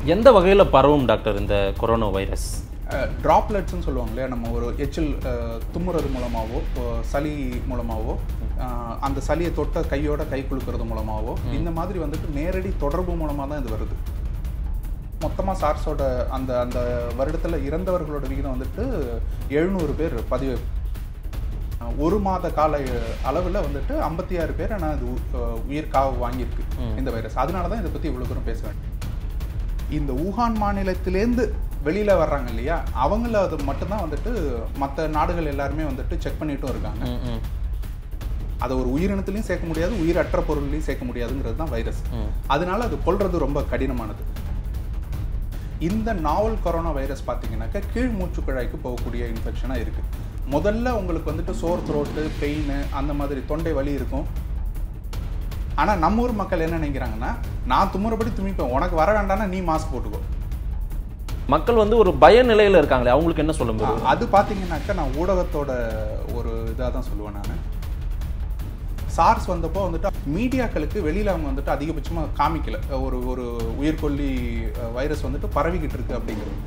எந்த வகையில் பரவும் டாக்டர் இந்த கொரோனா வைரஸ் ட்ராப்லெட்ஸ்னு சொல்லுவாங்க இல்லையா நம்ம ஒரு எச்சில் அஹ், தும்முறது மூலமாகவோ சளி மூலமாகவோ அஹ், அந்த சளியை தொட்ட கையோட கை குலுக்கிறது மூலமாகவோ இந்த மாதிரி வந்துட்டு நேரடி தொடர்பு மூலமாக தான் இது வருது மொத்தமாக சார்ஸோட அந்த அந்த வருடத்தில் இறந்தவர்களோட விகிதம் வந்துட்டு எழுநூறு பேர் பதிவு அஹ், ஒரு மாத கால அளவில் வந்துட்டு ஐம்பத்தி ஆறு பேர் ஆனால் இது உ- அஹ், உயிர் காவு வாங்கியிருக்கு இந்த வைரஸ் அதனால தான் இதை பற்றி இவ்வளோ தூரம் பேசுவேன் இந்த ஊகான் மாநிலத்திலேருந்து வெளியில வர்றாங்க இல்லையா அவங்கள அது மட்டும்தான் வந்துட்டு மற்ற நாடுகள் எல்லாருமே வந்துட்டு செக் பண்ணிட்டும் இருக்காங்க ம், ம். அதை ஒரு உயிரினத்திலையும் சேர்க்க முடியாது உயிரற்ற பொருள்லையும் சேர்க்க முடியாதுங்கிறது தான் வைரஸ் அதனால அது கொல்றது ரொம்ப கடினமானது இந்த நாவல் கொரோனா வைரஸ் பார்த்தீங்கன்னாக்கா கீழ் மூச்சு குழாய்க்கு போகக்கூடிய இன்ஃபெக்ஷனாக இருக்கு முதல்ல உங்களுக்கு வந்துட்டு சோர் த்ரோட்டு பெயின் அந்த மாதிரி தொண்டை வலி இருக்கும் ஆனால் நம்ம ஊர் மக்கள் என்ன நினைக்கிறாங்கன்னா நான் தும்முறபடி தும்மிப்பேன் உனக்கு வர வேண்டாம்னா நீ மாஸ்க் போட்டுக்கோ மக்கள் வந்து ஒரு பய நிலையில் இருக்காங்களே அவங்களுக்கு என்ன சொல்ல முடியும் அது பார்த்தீங்கன்னாக்கா நான் ஊடகத்தோட ஒரு இதாக தான் சொல்லுவேன் நான் சார்ஸ் வந்தப்போ வந்துட்டு மீடியாக்களுக்கு வெளியில் அவங்க வந்துட்டு அதிகபட்சமாக காமிக்கல ஒரு ஒரு உயிர்கொல்லி அஹ், வைரஸ் வந்துட்டு பரவிக்கிட்டு இருக்கு அப்படிங்கிறது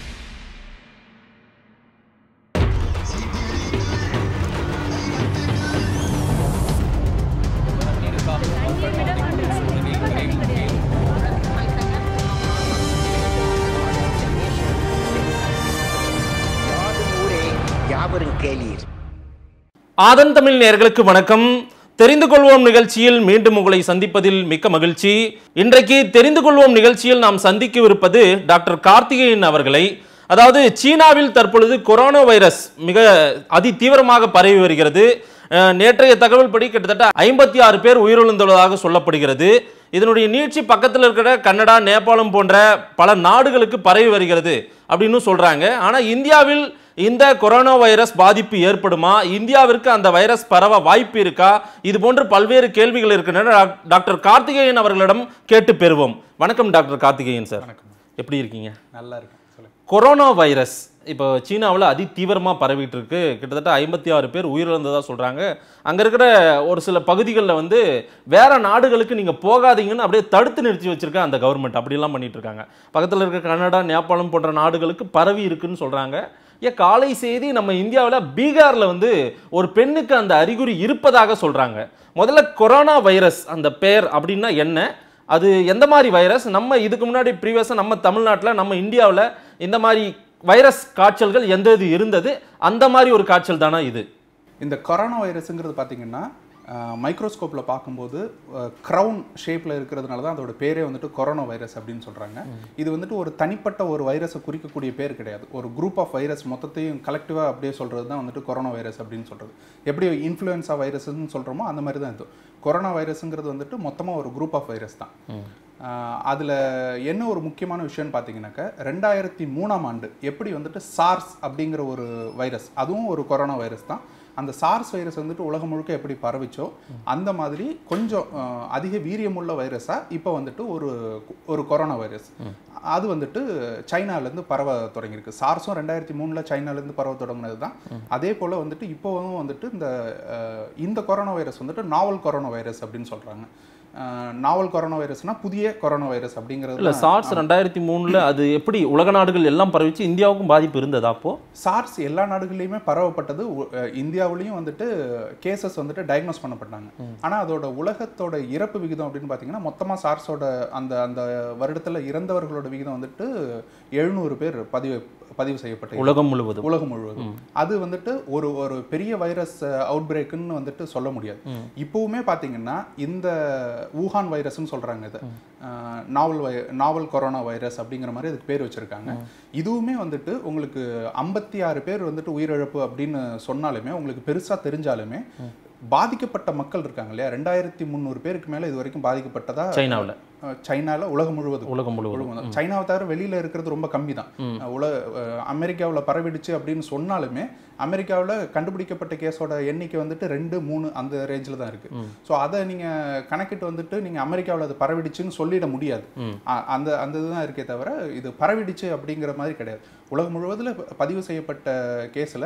யாதும் ஊரே யாவரும் கேளீர் ஆதன் தமிழ் நேயர்களுக்கு வணக்கம் தெரிந்து கொள்வோம் நிகழ்ச்சியில் மீண்டும் உங்களை சந்திப்பதில் மிக்க மகிழ்ச்சி இன்றைக்கு தெரிந்து கொள்வோம் நிகழ்ச்சியில் நாம் சந்திக்கவிருப்பது டாக்டர் கார்த்திகேயன் அவர்களை அதாவது சீனாவில் தற்பொழுது கொரோனா வைரஸ் மிக அதி தீவிரமாக பரவி வருகிறது அஹ், நேற்றைய தகவல் படி கிட்டத்தட்ட ஐம்பத்தி ஆறு பேர் உயிரிழந்துள்ளதாக சொல்லப்படுகிறது இதனுடைய நீட்சி பக்கத்தில் இருக்கிற கனடா நேபாளம் போன்ற பல நாடுகளுக்கு பரவி வருகிறது அப்படின்னு சொல்றாங்க ஆனா இந்தியாவில் இந்த கொரோனா வைரஸ் பாதிப்பு ஏற்படுமா இந்தியாவிற்கு அந்த வைரஸ் பரவ வாய்ப்பு இருக்கா இது போன்று பல்வேறு கேள்விகள் இருக்கின்றன டாக்- டாக்டர் கார்த்திகேயன் அவர்களிடம் கேட்டு பெறுவோம் வணக்கம் டாக்டர் கார்த்திகேயன் சார் எப்படி இருக்கீங்க நல்லா இருக்கு சொல்லுங்க கொரோனா வைரஸ் இப்போ சீனாவில் அதி தீவிரமாக பரவிட்டு இருக்கு கிட்டத்தட்ட ஐம்பத்தி ஆறு பேர் உயிரிழந்ததாக சொல்கிறாங்க அங்கே இருக்கிற ஒரு சில பகுதிகளில் வந்து வேற நாடுகளுக்கு நீங்கள் போகாதீங்கன்னு அப்படியே தடுத்து நிறுத்தி வச்சிருக்க அந்த கவர்மெண்ட் அப்படிலாம் பண்ணிட்டு இருக்காங்க பக்கத்தில் இருக்க கனடா நேபாளம் போன்ற நாடுகளுக்கு பரவி இருக்குன்னு சொல்கிறாங்க ஏன் காலை செய்தி நம்ம இந்தியாவில் பீகாரில் வந்து ஒரு பெண்ணுக்கு அந்த அறிகுறி இருப்பதாக சொல்கிறாங்க முதல்ல கொரோனா வைரஸ் அந்த பேர் அப்படின்னா என்ன அது எந்த மாதிரி வைரஸ் நம்ம இதுக்கு முன்னாடி ப்ரீவியஸாக நம்ம தமிழ்நாட்டில் நம்ம இந்தியாவில் இந்த மாதிரி வைரஸ் காய்ச்சல்கள் எந்த இது இருந்தது அந்த மாதிரி ஒரு காய்ச்சல் தானா இது இந்த கொரோனா வைரஸுங்கிறது பார்த்தீங்கன்னா மைக்ரோஸ்கோப்பில் பார்க்கும்போது க்ரௌன் ஷேப்பில் இருக்கிறதுனால தான் அதோட பேரே வந்துட்டு கொரோனா வைரஸ் அப்படின்னு சொல்கிறாங்க இது வந்துட்டு ஒரு தனிப்பட்ட ஒரு வைரஸை குறிக்கக்கூடிய பேர் கிடையாது ஒரு குரூப் ஆஃப் வைரஸ் மொத்தத்தையும் கலெக்டிவாக அப்படியே சொல்கிறது தான் வந்துட்டு கொரோனா வைரஸ் அப்படின்னு சொல்கிறது எப்படி இன்ஃப்ளூயன்ஸா வைரஸ்ன்னு சொல்கிறோமோ அந்த மாதிரி தான் இது கொரோனா வைரஸுங்கிறது வந்துட்டு மொத்தமாக ஒரு குரூப் ஆஃப் வைரஸ் தான் அதில் என்ன ஒரு முக்கியமான விஷயம்னு பார்த்தீங்கன்னாக்கா ரெண்டாயிரத்தி மூணாம் ஆண்டு எப்படி வந்துட்டு சார்ஸ் அப்படிங்கிற ஒரு வைரஸ் அதுவும் ஒரு கொரோனா வைரஸ் தான் அந்த சார்ஸ் வைரஸ் வந்துட்டு உலகம் முழுக்க எப்படி பரவிச்சோ அந்த மாதிரி கொஞ்சம் அஹ், அதிக வீரியமுள்ள வைரஸாக இப்போ வந்துட்டு ஒரு ஒரு கொரோனா வைரஸ் அது வந்துட்டு சைனாலேருந்து பரவ தொடங்கியிருக்கு சார்ஸும் ரெண்டாயிரத்தி மூணில் சைனாலேருந்து பரவ தொடங்கினது தான் அதே போல் வந்துட்டு இப்போவும் வந்துட்டு இந்த அஹ், இந்த கொரோனா வைரஸ் வந்துட்டு நாவல் கொரோனா வைரஸ் அப்படின்னு சொல்கிறாங்க நாவல் கொரோனா வைரஸ்னா புதிய கொரோனா வைரஸ் அப்படிங்கிறது இல்லை சார்ஸ் ரெண்டாயிரத்தி மூணில் அது எப்படி உலக நாடுகள் எல்லாம் பரவிச்சு இந்தியாவுக்கும் பாதிப்பு இருந்ததா அப்போ சார்ஸ் எல்லா நாடுகள்லையுமே பரவப்பட்டது உ- அஹ் இந்தியாவுலயும் வந்துட்டு கேசஸ் வந்துட்டு டயக்னோஸ் பண்ணப்பட்டாங்க ஆனா அதோட உலகத்தோட இறப்பு விகிதம் அப்படின்னு பார்த்தீங்கன்னா மொத்தமா சார்ஸோட அந்த அந்த வருடத்துல இறந்தவர்களோட விகிதம் வந்துட்டு எழுநூறு பேர் பதிவு பதிவு செய்யப்பட்ட உலகம் முழுவதும் உலகம் முழுவதும் அது வந்துட்டு ஒரு ஒரு பெரிய வைரஸ் அவுட் பிரேக்குன்னு வந்துட்டு சொல்ல முடியாது இப்போவுமே பார்த்தீங்கன்னா இந்த ஊகான் வைரஸ்னு சொல்றாங்க இது அஹ், நாவல் வை நாவல் கொரோனா வைரஸ் அப்படிங்கிற மாதிரி அதுக்கு பேர் வச்சிருக்காங்க இதுவுமே வந்துட்டு உங்களுக்கு ஐம்பத்தி ஆறு பேர் வந்துட்டு உயிரிழப்பு அப்படின்னு சொன்னாலுமே உங்களுக்கு பெருசா தெரிஞ்சாலுமே பாதிக்கப்பட்ட மக்கள் இருக்காங்க இல்லையா ரெண்டாயிரத்தி முந்நூறு பேருக்கு மேல இது வரைக்கும் பாதிக்கப்பட்டதா சைனாவில் அஹ், சைனால உலகம் முழுவதும் உலகம் முழுவதும் முழுவதும் சைனாவை தவிர வெளியில இருக்கிறது ரொம்ப கம்மி தான் உலக அமெரிக்காவில் பரவிடுச்சு அப்படின்னு சொன்னாலுமே அமெரிக்காவில் கண்டுபிடிக்கப்பட்ட கேஸோட எண்ணிக்கை வந்துட்டு ரெண்டு மூணு அந்த ரேஞ்சில் தான் இருக்கு ஸோ அதை நீங்க கணக்கிட்டு வந்துட்டு நீங்க அமெரிக்காவில் அது பரவிடுச்சுன்னு சொல்லிட முடியாது அ- அந்த அந்த இதுதான் இருக்கே தவிர இது பரவிடுச்சு அப்படிங்கிற மாதிரி கிடையாது உலகம் முழுவதும் பதிவு செய்யப்பட்ட கேஸில்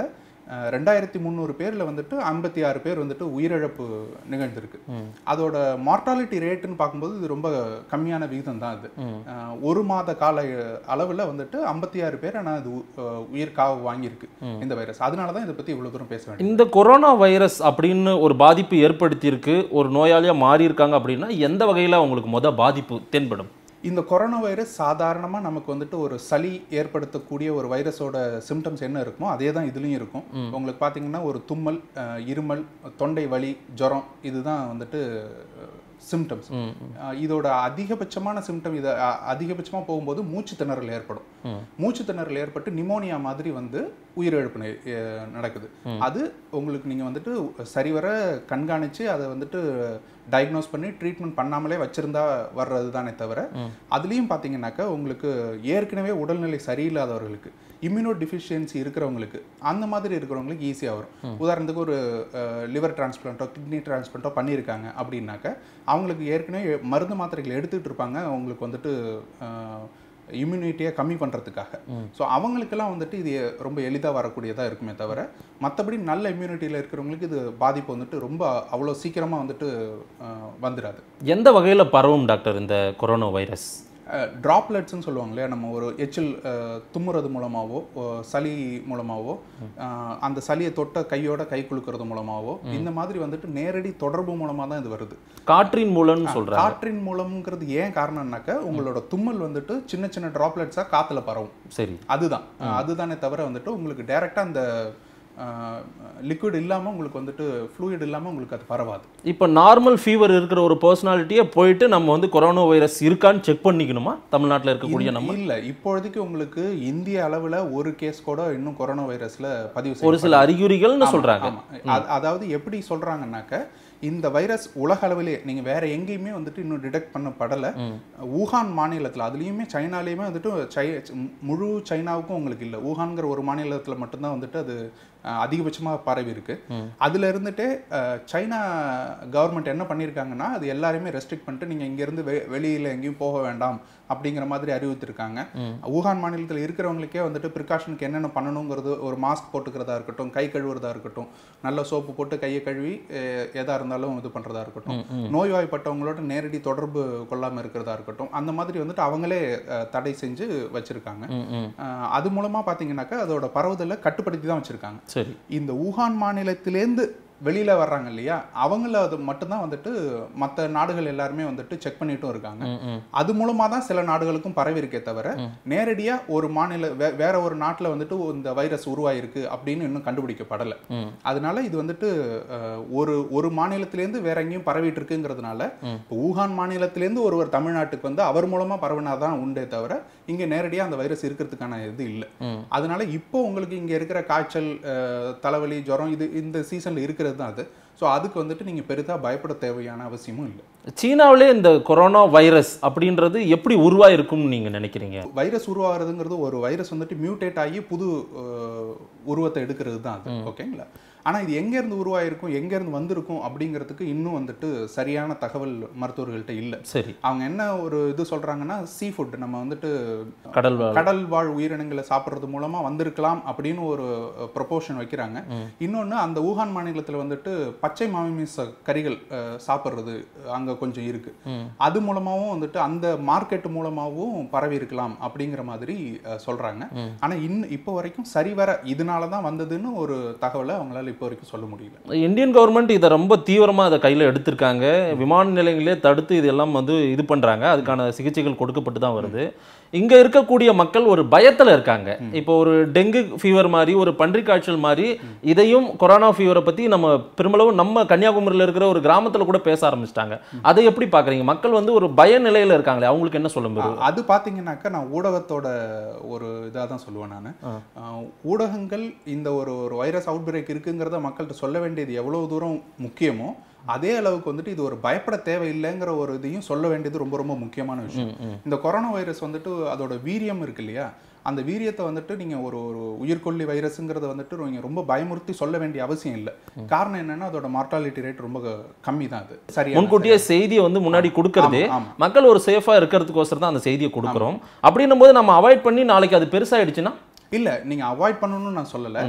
அஹ், ரெண்டாயிரத்தி முந்நூறு பேர்ல வந்துட்டு ஐம்பத்தி ஆறு பேர் வந்துட்டு உயிரிழப்பு நிகழ்ந்திருக்கு அதோட மார்டாலிட்டி ரேட்டுன்னு பார்க்கும்போது இது ரொம்ப கம்மியான விகிதம் தான் அது அஹ், ஒரு மாத கால அளவுல வந்துட்டு ஐம்பத்தி ஆறு பேர் ஆனால் அது உ- அஹ், உயிர் காவு வாங்கியிருக்கு இந்த வைரஸ் அதனால தான் இதை பத்தி இவ்வளவு தூரம் பேச வேண்டியது இந்த கொரோனா வைரஸ் அப்படின்னு ஒரு பாதிப்பு ஏற்படுத்தியிருக்கு ஒரு நோயாளியா மாறி இருக்காங்க அப்படின்னா எந்த வகையில அவங்களுக்கு முத பாதிப்பு தென்படும் இந்த கொரோனா வைரஸ் சாதாரணமாக நமக்கு வந்துட்டு ஒரு சளி ஏற்படுத்தக்கூடிய ஒரு வைரஸோட சிம்டம்ஸ் என்ன இருக்குமோ அதே தான் இதுலேயும் இருக்கும் உங்களுக்கு பார்த்தீங்கன்னா ஒரு தும்மல் அஹ், இருமல் தொண்டை வலி ஜுரம் இதுதான் வந்துட்டு சிம்டம்ஸ் இதோட அதிகபட்சமான சிம்டம் இது அ- அதிகபட்சமா போகும்போது மூச்சு திணறல் ஏற்படும் மூச்சு திணறல் ஏற்பட்டு நிமோனியா மாதிரி வந்து உயிரிழப்பு நெ- எ- நடக்குது அது உங்களுக்கு நீங்க வந்துட்டு சரிவர கண்காணிச்சு அதை வந்துட்டு டயக்னோஸ் பண்ணி ட்ரீட்மெண்ட் பண்ணாமலே வச்சிருந்தா வர்றது தானே தவிர அதுலேயும் பார்த்தீங்கன்னாக்கா உங்களுக்கு ஏற்கனவே உடல்நிலை சரியில்லாதவர்களுக்கு இம்யூனோ டிஃபிஷியன்சி இருக்கிறவங்களுக்கு அந்த மாதிரி இருக்கிறவங்களுக்கு ஈஸியாக வரும் உதாரணத்துக்கு ஒரு லிவர் டிரான்ஸ்பிளான்ட்டோ கிட்னி டிரான்ஸ்பிளான்ட்டோ பண்ணியிருக்காங்க அப்படின்னாக்க அவங்களுக்கு ஏற்கனவே மருந்து மாத்திரைகள் எடுத்துகிட்டு இருப்பாங்க அவங்களுக்கு வந்துட்டு இம்யூனிட்டியை கம்மி பண்ணுறதுக்காக ஸோ அவங்களுக்கெல்லாம் வந்துட்டு இது ரொம்ப எளிதாக வரக்கூடியதாக இருக்குமே தவிர மற்றபடி நல்ல இம்யூனிட்டியில் இருக்கிறவங்களுக்கு இது பாதிப்பு வந்துட்டு ரொம்ப அவ்வளோ சீக்கிரமாக வந்துட்டு அஹ், வந்துடாது எந்த வகையில பரவும் டாக்டர் இந்த கொரோனா வைரஸ் ட்ராப்லெட்ஸ்னு சொல்லுவாங்க இல்லையா நம்ம ஒரு எச்சில் அஹ், தும்முறது மூலமாவோ அஹ், சளி மூலமாவோ அஹ், அந்த சளியை தொட்ட கையோட கை குலுக்கிறது மூலமாவோ இந்த மாதிரி வந்துட்டு நேரடி தொடர்பு மூலமாக தான் இது வருது காற்றின் மூலம்னு சொல்றாங்க காற்றின் மூலம்ங்கிறது ஏன் காரணம்னாக்க உங்களோட தும்மல் வந்துட்டு சின்ன சின்ன ட்ராப்லெட்ஸாக காத்துல பரவும் சரி அதுதான் அஹ், அதுதானே தவிர வந்துட்டு உங்களுக்கு டைரக்டா அந்த லிக்விட் இல்லாம உங்களுக்கு வந்துட்டு ஃப்ளூயிட் இல்லாம உங்களுக்கு அது பரவாது இப்போ நார்மல் ஃபீவர் இருக்கிற ஒரு பர்சனாலிட்டியை போயிட்டு நம்ம வந்து கொரோனா வைரஸ் இருக்கான்னு செக் பண்ணிக்கணுமா தமிழ்நாட்டில் இருக்கக்கூடிய நம்ம இல்ல இப்பொழுதைக்கு உங்களுக்கு இந்திய அளவுல ஒரு கேஸ் கூட இன்னும் கொரோனா வைரஸ்ல பதிவு ஒரு சில அறிகுறிகள்னு ஆமா, சொல்றாங்க ஆமா. அ- அதாவது எப்படி சொல்றாங்கன்னாக்க இந்த வைரஸ் உலக அளவிலே நீங்க வேற எங்கேயுமே வந்துட்டு இன்னும் டிடெக்ட் பண்ணப்படல ஊகான் மாநிலத்துல அதுலயுமே சைனாலேயுமே வந்துட்டு சை முழு சைனாவுக்கும் உங்களுக்கு இல்ல ஊகான்ங்கிற ஒரு மாநிலத்துல மட்டும்தான் வந்துட்டு அது அஹ், அதிகபட்சமா பரவி இருக்கு அதுல இருந்துட்டே அஹ், சைனா கவர்மெண்ட் என்ன பண்ணியிருக்காங்கன்னா அது எல்லாரையுமே ரெஸ்ட்ரிக்ட் பண்ணிட்டு நீங்க இங்க இருந்து வெ- வெளியில எங்கேயும் போக வேண்டாம் அப்படிங்கிற மாதிரி அறிவித்திருக்காங்க ஊகான் மாநிலத்தில் இருக்கிறவங்களுக்கே வந்துட்டு ப்ரிகாஷனுக்கு என்னென்ன பண்ணணுங்கிறது ஒரு மாஸ்க் போட்டுக்கிறதா இருக்கட்டும் கை கழுவுறதா இருக்கட்டும் நல்ல சோப்பு போட்டு கையை கழுவி அஹ், எதா இருந்தாலும் இது பண்றதா இருக்கட்டும் நோய்வாய்ப்பட்டவங்களோட நேரடி தொடர்பு கொள்ளாம இருக்கிறதா இருக்கட்டும் அந்த மாதிரி வந்துட்டு அவங்களே அஹ், தடை செஞ்சு வச்சிருக்காங்க அஹ், அது மூலமா பாத்தீங்கன்னாக்கா அதோட பரவுதலை கட்டுப்படுத்தி தான் வச்சிருக்காங்க சரி இந்த ஊகான் மாநிலத்திலேருந்து வெளியில வர்றாங்க இல்லையா அவங்கள அது மட்டும்தான் வந்துட்டு மற்ற நாடுகள் எல்லாருமே வந்துட்டு செக் பண்ணிட்டும் இருக்காங்க அது மூலமா தான் சில நாடுகளுக்கும் பரவி இருக்கே தவிர நேரடியா ஒரு மாநில வே- வேற ஒரு நாட்டுல வந்துட்டு இந்த வைரஸ் உருவாயிருக்கு அப்படின்னு இன்னும் கண்டுபிடிக்கப்படல அதனால இது வந்துட்டு அஹ், ஒரு ஒரு மாநிலத்திலேருந்து வேற எங்கேயும் பரவிட்டு இருக்குங்கிறதுனால இப்போ ஊகான் மாநிலத்திலேருந்து ஒருவர் தமிழ்நாட்டுக்கு வந்து அவர் மூலமா பரவினாதான் உண்டே தவிர இங்க நேரடியா அந்த வைரஸ் இருக்கிறதுக்கான இது இல்லை அதனால இப்போ உங்களுக்கு இங்க இருக்கிற காய்ச்சல் அஹ், தலைவலி ஜுரம் இது இந்த சீசன்ல இருக்கிறது தான் அது ஸோ அதுக்கு வந்துட்டு நீங்க பெரிதா பயப்பட தேவையான அவசியமும் இல்லை சீனாவிலே இந்த கொரோனா வைரஸ் அப்படின்றது எப்படி உருவாயிருக்கும்னு நீங்க நினைக்கிறீங்க வைரஸ் உருவாகிறதுங்கிறது ஒரு வைரஸ் வந்துட்டு மியூட்டேட் ஆகி புது அஹ், உருவத்தை எடுக்கிறது தான் அது ஓகேங்களா ஆனா இது எங்க இருந்து உருவாயிருக்கும் எங்க இருந்து வந்திருக்கும் அப்படிங்கிறதுக்கு இன்னும் வந்துட்டு சரியான தகவல் மருத்துவர்கள்ட்ட இல்லை சரி அவங்க என்ன ஒரு இது சொல்றாங்கன்னா சீ ஃபுட் நம்ம வந்துட்டு கடல் வாழ் கடல் வாழ் உயிரினங்களை சாப்பிட்றது மூலமா வந்திருக்கலாம் அப்படின்னு ஒரு ப்ரொபோஷன் வைக்கிறாங்க இன்னொன்னு அந்த ஊகான் மாநிலத்துல வந்துட்டு பச்சை மாமிச கறிகள் அஹ், சாப்பிட்றது அங்க கொஞ்சம் இருக்கு அது மூலமாவும் வந்துட்டு அந்த மார்க்கெட் மூலமாவும் பரவி இருக்கலாம் அப்படிங்கிற மாதிரி அஹ், சொல்றாங்க ஆனா இன்னும் இப்போ வரைக்கும் சரிவர இதனால தான் வந்ததுன்னு ஒரு தகவலை அவங்களால இப்போ வரைக்கும் சொல்ல முடியல இந்தியன் கவர்மெண்ட் இதை ரொம்ப தீவிரமாக அதை கையில் எடுத்திருக்காங்க விமான நிலையங்களே தடுத்து இதெல்லாம் வந்து இது பண்ணுறாங்க அதுக்கான சிகிச்சைகள் கொடுக்கப்பட்டு தான் வருது இங்கே இருக்கக்கூடிய மக்கள் ஒரு பயத்தில் இருக்காங்க இப்போ ஒரு டெங்கு ஃபீவர் மாதிரி ஒரு பன்றிக் காய்ச்சல் மாதிரி இதையும் கொரோனா ஃபீவரை பற்றி நம்ம பெருமளவு நம்ம கன்னியாகுமரியில் இருக்கிற ஒரு கிராமத்தில் கூட பேச ஆரம்பிச்சிட்டாங்க அதை எப்படி பார்க்குறீங்க மக்கள் வந்து ஒரு பய நிலையில் இருக்காங்களே அவங்களுக்கு என்ன சொல்ல முடியும் அது பார்த்தீங்கன்னாக்கா நான் ஊடகத்தோட ஒரு இதாக தான் சொல்லுவேன் நான் ஊடகங்கள் இந்த ஒரு ஒரு வைரஸ் அவுட் பிரேக் இருக்குங்கிறத மக்கள்கிட்ட சொல்ல வேண்டியது எவ்வளவு தூரம் முக்கியமோ அதே அளவுக்கு வந்துட்டு இது ஒரு பயப்பட தேவையில்லைங்கிற ஒரு இதையும் சொல்ல வேண்டியது ரொம்ப ரொம்ப முக்கியமான விஷயம் இந்த கொரோனா வைரஸ் வந்துட்டு அதோட வீரியம் இருக்கு இல்லையா அந்த வீரியத்தை வந்துட்டு நீங்க ஒரு ஒரு உயிர்கொல்லி வைரஸ்ங்கிறத வந்துட்டு நீங்க ரொம்ப பயமுறுத்தி சொல்ல வேண்டிய அவசியம் இல்லை காரணம் என்னன்னா அதோட மார்டாலிட்டி ரேட் ரொம்ப கம்மி தான் அது சரியா முன்கூட்டியே செய்தியை வந்து முன்னாடி கொடுக்கறதே ஆமா, ஆமா. மக்கள் ஒரு சேஃபா இருக்கிறதுக்கோசரம் தான் அந்த செய்தியை கொடுக்குறோம் அப்படின்னும் போது நம்ம அவாய்ட் பண்ணி நாளைக்கு அது பெருசாயிடுச்சுன்னா இல்ல நீங்க அவாய்ட் பண்ணணும்னு நான் சொல்லல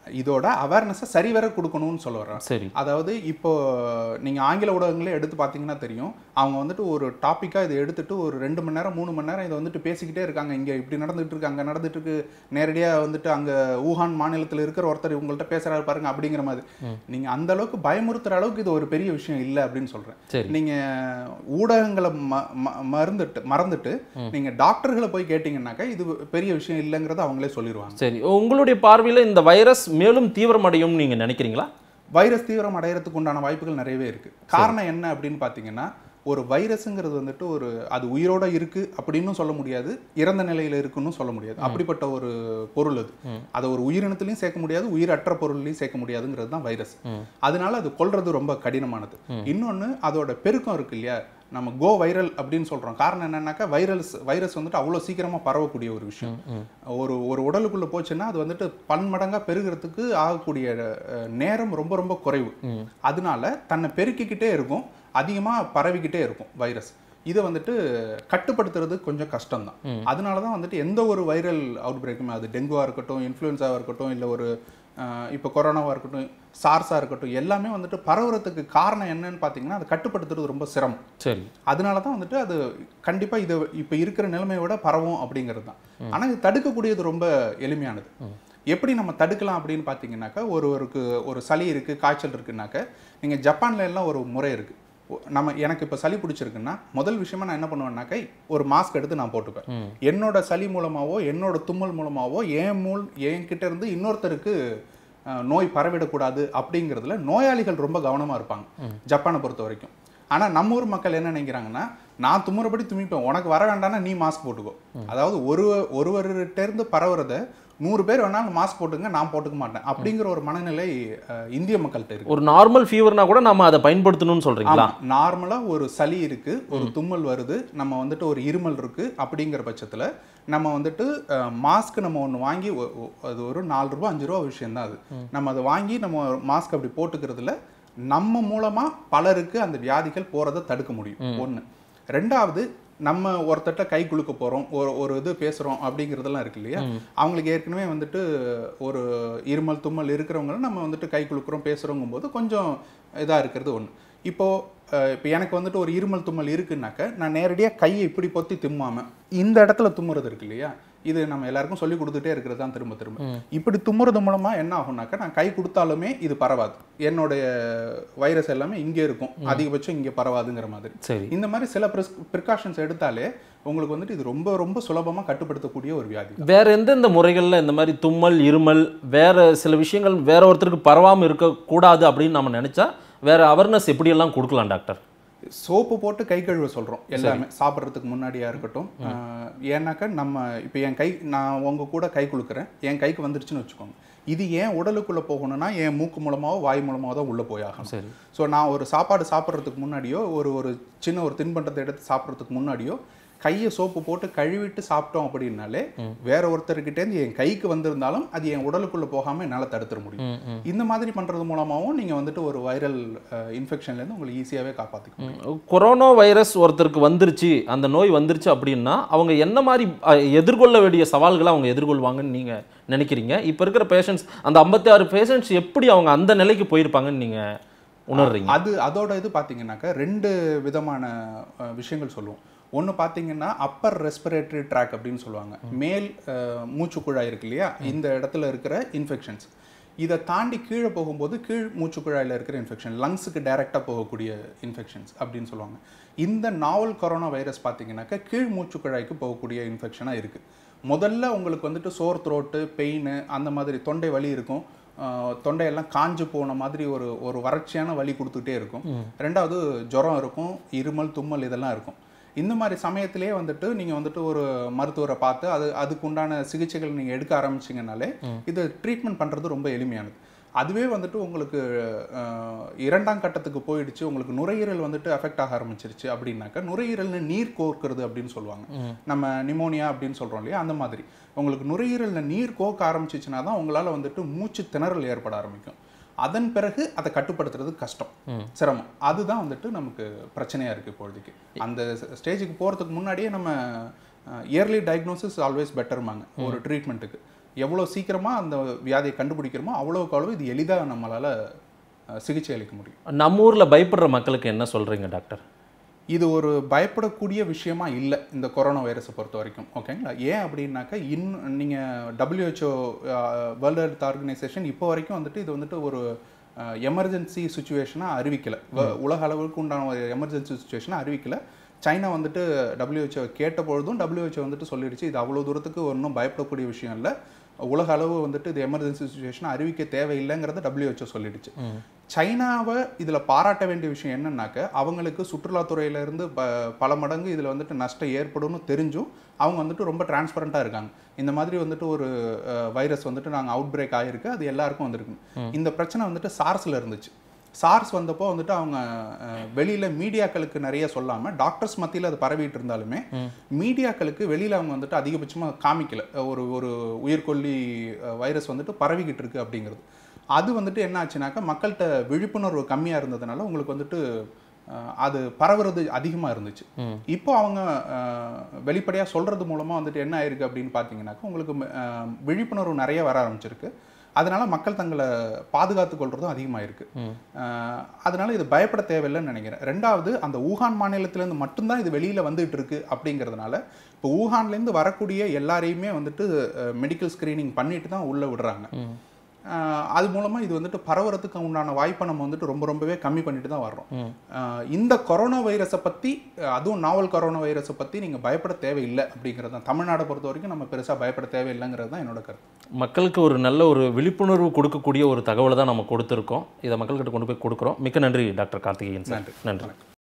இதோட அவேர்னஸை சரிவர கொடுக்கணும்னு சொல்ல வர்றேன் சரி அதாவது இப்போ நீங்க ஆங்கில ஊடகங்களே எடுத்து பார்த்தீங்கன்னா தெரியும் அவங்க வந்துட்டு ஒரு டாப்பிக்கா இதை எடுத்துட்டு ஒரு ரெண்டு மணி நேரம் மூணு மணி நேரம் இதை வந்துட்டு பேசிக்கிட்டே இருக்காங்க இங்க இப்படி நடந்துட்டு இருக்கு அங்க நடந்துட்டு இருக்கு நேரடியா வந்துட்டு அங்க ஊஹான் மாநிலத்தில் இருக்கிற ஒருத்தர் உங்கள்ட்ட பேசுறாரு பாருங்க அப்படிங்கிற மாதிரி நீங்க அந்த அளவுக்கு பயமுறுத்துற அளவுக்கு இது ஒரு பெரிய விஷயம் இல்லை அப்படின்னு சொல்றேன் சரி நீங்க ஊடகங்களை ம- ம- மறந்துட்டு மறந்துட்டு நீங்க டாக்டர்களை போய் கேட்டீங்கன்னாக்கா இது பெரிய விஷயம் இல்லைங்கிறத அவங்களே சொல்லிடுவாங்க சரி உங்களுடைய பார்வையில் இந்த வைரஸ் மேலும் தீவிரமடையும் நீங்க நினைக்கிறீங்களா வைரஸ் தீவிரம் அடையறதுக்கு உண்டான வாய்ப்புகள் நிறையவே இருக்கு காரணம் என்ன அப்படின்னு பார்த்தீங்கன்னா ஒரு வைரஸ்ங்கிறது வந்துட்டு ஒரு அது உயிரோட இருக்கு அப்படின்னு சொல்ல முடியாது இறந்த நிலையில இருக்குன்னு சொல்ல முடியாது அப்படிப்பட்ட ஒரு பொருள் அது அதை ஒரு உயிரினத்திலையும் சேர்க்க முடியாது உயிரற்ற பொருள்லையும் சேர்க்க முடியாதுங்கிறது தான் வைரஸ் அதனால அது கொல்றது ரொம்ப கடினமானது இன்னொன்னு அதோட பெருக்கம் இருக்கு இல்லையா நம்ம கோ வைரல் அப்படின்னு சொல்றோம் காரணம் என்னன்னாக்கா வைரல்ஸ் வைரஸ் வந்துட்டு அவ்வளோ சீக்கிரமா பரவக்கூடிய ஒரு விஷயம் ஒரு ஒரு உடலுக்குள்ள போச்சுன்னா அது வந்துட்டு பன்மடங்கா பெருகிறதுக்கு ஆகக்கூடிய அஹ், நேரம் ரொம்ப ரொம்ப குறைவு அதனால தன்னை பெருக்கிக்கிட்டே இருக்கும் அதிகமா பரவிக்கிட்டே இருக்கும் வைரஸ் இதை வந்துட்டு கட்டுப்படுத்துறது கொஞ்சம் கஷ்டம்தான் அதனால தான் வந்துட்டு எந்த ஒரு வைரல் அவுட் பிரேக்குமே அது டெங்குவா இருக்கட்டும் இன்ஃப்ளூயன்ஸாவாக இருக்கட்டும் இல்லை ஒரு அஹ், இப்போ கொரோனாவாக இருக்கட்டும் சார்ஸாக இருக்கட்டும் எல்லாமே வந்துட்டு பரவுறதுக்கு காரணம் என்னன்னு பார்த்தீங்கன்னா அதை கட்டுப்படுத்துறது ரொம்ப சிரமம் சரி அதனால தான் வந்துட்டு அது கண்டிப்பா இது இப்போ இருக்கிற நிலைமையை விட பரவும் அப்படிங்கிறது தான் ஆனா இது தடுக்கக்கூடியது ரொம்ப எளிமையானது எப்படி நம்ம தடுக்கலாம் அப்படின்னு பார்த்தீங்கன்னாக்கா ஒருவருக்கு ஒரு சளி இருக்கு காய்ச்சல் இருக்குனாக்க நீங்க ஜப்பான்ல எல்லாம் ஒரு முறை இருக்கு ஒ- நம்ம எனக்கு இப்போ சளி பிடிச்சிருக்குன்னா முதல் விஷயமா நான் என்ன பண்ணுவேன்னாக்கா ஒரு மாஸ்க் எடுத்து நான் போட்டுப்பேன் என்னோட சளி மூலமாவோ என்னோட தும்மல் மூலமாவோ என் மூல் என்கிட்ட இருந்து இன்னொருத்தருக்கு அஹ், நோய் பரவிடக்கூடாது அப்படிங்கிறதுல நோயாளிகள் ரொம்ப கவனமா இருப்பாங்க ஜப்பானை பொறுத்த வரைக்கும் ஆனா நம்ம ஊர் மக்கள் என்ன நினைக்கிறாங்கன்னா நான் தும்முறபடி தும்மிப்பேன் உனக்கு வர வேண்டாம்னா நீ மாஸ்க் போட்டுக்கோ அதாவது ஒரு ஒருவர்கிட்ட இருந்து பரவுறத நூறு பேர் வேணாலும் மாஸ்க் போட்டுங்க நான் போட்டுக்க மாட்டேன் அப்படிங்கிற ஒரு மனநிலை அஹ், இந்திய மக்கள்கிட்ட இருக்கு ஒரு நார்மல் ஃபீவர்னா கூட நம்ம அதை பயன்படுத்தணும்னு சொல்றீங்களா நார்மலா ஒரு சளி இருக்கு ஒரு தும்மல் வருது நம்ம வந்துட்டு ஒரு இருமல் இருக்கு அப்படிங்கிற பட்சத்துல நம்ம வந்துட்டு மாஸ்க் நம்ம ஒன்று வாங்கி ஒ- ஒ- அது ஒரு நாலு ரூபா அஞ்சு ரூபா விஷயம் தான் அது நம்ம அதை வாங்கி நம்ம மாஸ்க் அப்படி போட்டுக்கிறதுல நம்ம மூலமா பலருக்கு அந்த வியாதிகள் போறதை தடுக்க முடியும் ஒண்ணு ரெண்டாவது நம்ம ஒருத்தட்ட கை குலுக்க போறோம் ஒரு ஒரு இது பேசுறோம் அப்படிங்கிறதெல்லாம் இருக்கு இல்லையா அவங்களுக்கு ஏற்கனவே வந்துட்டு ஒரு இருமல் தும்மல் இருக்கிறவங்கள நம்ம வந்துட்டு கை குலுக்குறோம் பேசுறோங்கும் போது கொஞ்சம் இதா இருக்கிறது ஒண்ணு இப்போ அஹ், இப்போ எனக்கு வந்துட்டு ஒரு இருமல் தும்மல் இருக்குன்னாக்க நான் நேரடியாக கையை இப்படி பொத்தி தும்மாம இந்த இடத்துல தும்முறது இருக்கு இல்லையா இது நம்ம எல்லாருக்கும் சொல்லி கொடுத்துட்டே இருக்கிறது தான் திரும்ப திரும்ப இப்படி தும்முறது மூலமா என்ன ஆகும்னாக்க நான் கை கொடுத்தாலுமே இது பரவாது என்னுடைய வைரஸ் எல்லாமே இங்கே இருக்கும் அதிகபட்சம் இங்கே பரவாதுங்கிற மாதிரி சரி இந்த மாதிரி சில ப்ரிகாஷன்ஸ் எடுத்தாலே உங்களுக்கு வந்துட்டு இது ரொம்ப ரொம்ப சுலபமா கட்டுப்படுத்தக்கூடிய ஒரு வியாதி வேற எந்தெந்த முறைகள்ல இந்த மாதிரி தும்மல் இருமல் வேற சில விஷயங்கள் வேற ஒருத்தருக்கு பரவாம இருக்கக்கூடாது அப்படின்னு நம்ம நினைச்சா வேற அவேர்னஸ் எப்படியெல்லாம் கொடுக்கலாம் டாக்டர் சோப்பு போட்டு கை கழுவ சொல்றோம் எல்லாமே சாப்பிட்றதுக்கு முன்னாடியா இருக்கட்டும் ஆஹ் ஏன்னாக்கா நம்ம இப்போ என் கை நான் உங்க கூட கை குலுக்குறேன் என் கைக்கு வந்துருச்சுன்னு வச்சுக்கோங்க இது ஏன் உடலுக்குள்ள போகணும்னா என் மூக்கு மூலமாவோ வாய் மூலமாவோ தான் உள்ள போய் ஆகணும் சரி ஸோ நான் ஒரு சாப்பாடு சாப்பிட்றதுக்கு முன்னாடியோ ஒரு ஒரு சின்ன ஒரு தின்பண்டத்தை எடுத்து சாப்பிட்றதுக்கு முன்னாடியோ கையை சோப்பு போட்டு கழுவிட்டு சாப்பிட்டோம் அப்படின்னாலே வேற ஒருத்தர்கிட்டேருந்து என் கைக்கு வந்திருந்தாலும் அது என் உடலுக்குள்ள போகாம என்னால் தடுத்துட முடியும் இந்த மாதிரி பண்றது மூலமாவும் நீங்க வந்துட்டு ஒரு வைரல் இன்ஃபெக்ஷன்லேருந்து உங்களை ஈஸியாவே காப்பாற்றிக்க முடியும் கொரோனா வைரஸ் ஒருத்தருக்கு வந்துருச்சு அந்த நோய் வந்துருச்சு அப்படின்னா அவங்க என்ன மாதிரி அஹ், எதிர்கொள்ள வேண்டிய சவால்களை அவங்க எதிர்கொள்வாங்கன்னு நீங்க நினைக்கிறீங்க இப்போ இருக்கிற பேஷண்ட்ஸ் அந்த ஐம்பத்தி ஆறு பேஷண்ட்ஸ் எப்படி அவங்க அந்த நிலைக்கு போயிருப்பாங்கன்னு நீங்க உணர்றீங்க அது அதோட இது பார்த்தீங்கன்னாக்கா ரெண்டு விதமான அஹ், விஷயங்கள் சொல்லுவோம் ஒன்று பார்த்தீங்கன்னா அப்பர் ரெஸ்பிரேட்டரி ட்ராக் அப்படின்னு சொல்லுவாங்க மேல் அஹ், மூச்சுக்குழாய் இருக்கு இல்லையா இந்த இடத்துல இருக்கிற இன்ஃபெக்ஷன்ஸ் இதை தாண்டி கீழே போகும்போது கீழ் மூச்சுக்குழாயில் இருக்கிற இன்ஃபெக்ஷன் லங்ஸுக்கு டைரெக்டாக போகக்கூடிய இன்ஃபெக்ஷன்ஸ் அப்படின்னு சொல்லுவாங்க இந்த நாவல் கொரோனா வைரஸ் பார்த்தீங்கன்னாக்கா கீழ் மூச்சுக்குழாய்க்கு போகக்கூடிய இன்ஃபெக்ஷனாக இருக்குது முதல்ல உங்களுக்கு வந்துட்டு சோர் த்ரோட்டு பெயின் அந்த மாதிரி தொண்டை வலி இருக்கும் ஆஹ் தொண்டையெல்லாம் காஞ்சு போன மாதிரி ஒரு ஒரு வறட்சியான வலி கொடுத்துக்கிட்டே இருக்கும் ரெண்டாவது ஜுரம் இருக்கும் இருமல் தும்மல் இதெல்லாம் இருக்கும் இந்த மாதிரி சமயத்திலே வந்துட்டு நீங்கள் வந்துட்டு ஒரு மருத்துவரை பார்த்து அது அதுக்கு உண்டான சிகிச்சைகள் நீங்கள் எடுக்க ஆரம்பிச்சிங்கனாலே இது ட்ரீட்மெண்ட் பண்ணுறது ரொம்ப எளிமையானது அதுவே வந்துட்டு உங்களுக்கு ஆஹ், இரண்டாம் கட்டத்துக்கு போயிடுச்சு உங்களுக்கு நுரையீரல் வந்துட்டு அஃபெக்ட் ஆக ஆரம்பிச்சிருச்சு அப்படின்னாக்கா நுரையீரல்னு நீர் கோர்க்கிறது அப்படின்னு சொல்லுவாங்க நம்ம நிமோனியா அப்படின்னு சொல்றோம் இல்லையா அந்த மாதிரி உங்களுக்கு நுரையீரல்ல நீர் கோக்க ஆரம்பிச்சிச்சுன்னா தான் உங்களால வந்துட்டு மூச்சு திணறல் ஏற்பட ஆரம்பிக்கும் அதன் பிறகு அதை கட்டுப்படுத்துறது கஷ்டம் சிரமம் அதுதான் வந்துட்டு நமக்கு பிரச்சனையா இருக்கு இப்பொழுதைக்கு அந்த ஸ்டேஜுக்கு போறதுக்கு முன்னாடியே நம்ம இயர்லி டயக்னோசிஸ் ஆல்வேஸ் பெட்டர்மாங்க ஒரு ட்ரீட்மெண்ட்டுக்கு எவ்வளோ சீக்கிரமாக அந்த வியாதியை கண்டுபிடிக்கிறோமோ அவ்வளோக்கு அவ்வளோ இது எளிதாக நம்மளால் சிகிச்சை அளிக்க முடியும் நம்ம ஊர்ல பயப்படுற மக்களுக்கு என்ன சொல்றீங்க டாக்டர் இது ஒரு பயப்படக்கூடிய விஷயமா இல்லை இந்த கொரோனா வைரஸை பொறுத்த வரைக்கும் ஓகேங்களா ஏன் அப்படின்னாக்கா இன்னும் நீங்கள் டபிள்யூஹெச்ஓ வேர்ல்டு ஹெல்த் ஆர்கனைசேஷன் இப்போ வரைக்கும் வந்துட்டு இது வந்துட்டு ஒரு எமர்ஜென்சி சுச்சுவேஷனாக அறிவிக்கல வ- உலக அளவுக்கு உண்டான ஒரு எமர்ஜென்சி சுச்சுவேஷனாக அறிவிக்கல சைனா வந்துட்டு டபிள்யூஹெச்ஓ கேட்ட பொழுதும் டபிள்யூஹெச்ஓ வந்துட்டு சொல்லிடுச்சு இது அவ்வளோ தூரத்துக்கு ஒன்றும் பயப்படக்கூடிய விஷயம் இல்லை உலக அளவு வந்துட்டு இது எமர்ஜென்சி சுச்சுவேஷன் அறிவிக்க தேவையில்லைங்கிறத டபிள்யூஹெச்ஓ சொல்லிடுச்சு சைனாவை இதில் பாராட்ட வேண்டிய விஷயம் என்னன்னாக்க அவங்களுக்கு சுற்றுலாத்துறையில இருந்து ப பல மடங்கு இதில் வந்துட்டு நஷ்டம் ஏற்படும்னு தெரிஞ்சும் அவங்க வந்துட்டு ரொம்ப டிரான்ஸ்பரண்ட்டாக இருக்காங்க இந்த மாதிரி வந்துட்டு ஒரு வைரஸ் வந்துட்டு நாங்கள் அவுட் பிரேக் ஆகிருக்கு அது எல்லாருக்கும் வந்திருக்கு இந்த பிரச்சனை வந்துட்டு சார்ஸில் இருந்துச்சு சார்ஸ் வந்தப்போ வந்துட்டு அவங்க அஹ், வெளியில மீடியாக்களுக்கு நிறைய சொல்லாம டாக்டர்ஸ் மத்தியில அது பரவிட்டு இருந்தாலுமே மீடியாக்களுக்கு வெளியில அவங்க வந்துட்டு அதிகபட்சமா காமிக்கல ஒரு ஒரு உயிர்கொல்லி வைரஸ் வந்துட்டு பரவிக்கிட்டு இருக்கு அப்படிங்கிறது அது வந்துட்டு என்ன ஆச்சுனாக்கா மக்கள்கிட்ட விழிப்புணர்வு கம்மியா இருந்ததுனால உங்களுக்கு வந்துட்டு அஹ், அது பரவுறது அதிகமா இருந்துச்சு இப்போ அவங்க அஹ், வெளிப்படையா சொல்றது மூலமா வந்துட்டு என்ன ஆயிருக்கு அப்படின்னு பார்த்தீங்கன்னாக்கா உங்களுக்கு அஹ், விழிப்புணர்வு நிறைய வர ஆரம்பிச்சிருக்கு அதனால மக்கள் தங்களை பாதுகாத்துக் கொள்றதும் அதிகமாயிருக்கு அஹ், அதனால இது பயப்பட தேவையில்லைன்னு நினைக்கிறேன் ரெண்டாவது அந்த ஊகான் மாநிலத்திலேருந்து மட்டும்தான் இது வெளியில வந்துட்டு இருக்கு அப்படிங்கிறதுனால இப்போ ஊகான்லேருந்து வரக்கூடிய எல்லாரையுமே வந்துட்டு மெடிக்கல் ஸ்கிரீனிங் பண்ணிட்டு தான் உள்ள விடுறாங்க அஹ், அது மூலமா இது வந்துட்டு பரவுறதுக்கு உண்டான வாய்ப்பை நம்ம வந்துட்டு ரொம்ப ரொம்பவே கம்மி பண்ணிட்டு தான் வர்றோம் அஹ், இந்த கொரோனா வைரஸை பத்தி அஹ், அதுவும் நாவல் கொரோனா வைரஸை பத்தி நீங்க பயப்பட தேவையில்லை அப்படிங்கிறது தான் தமிழ்நாடை பொறுத்த வரைக்கும் நம்ம பெருசா பயப்பட தேவையில்லைங்கிறது தான் என்னோட கருத்து மக்களுக்கு ஒரு நல்ல ஒரு விழிப்புணர்வு கொடுக்கக்கூடிய ஒரு தகவலை தான் நம்ம கொடுத்துருக்கோம் இதை மக்கள்கிட்ட கொண்டு போய் கொடுக்குறோம் மிக்க நன்றி டாக்டர் கார்த்திகேயன் சார் நன்றி. நன்றி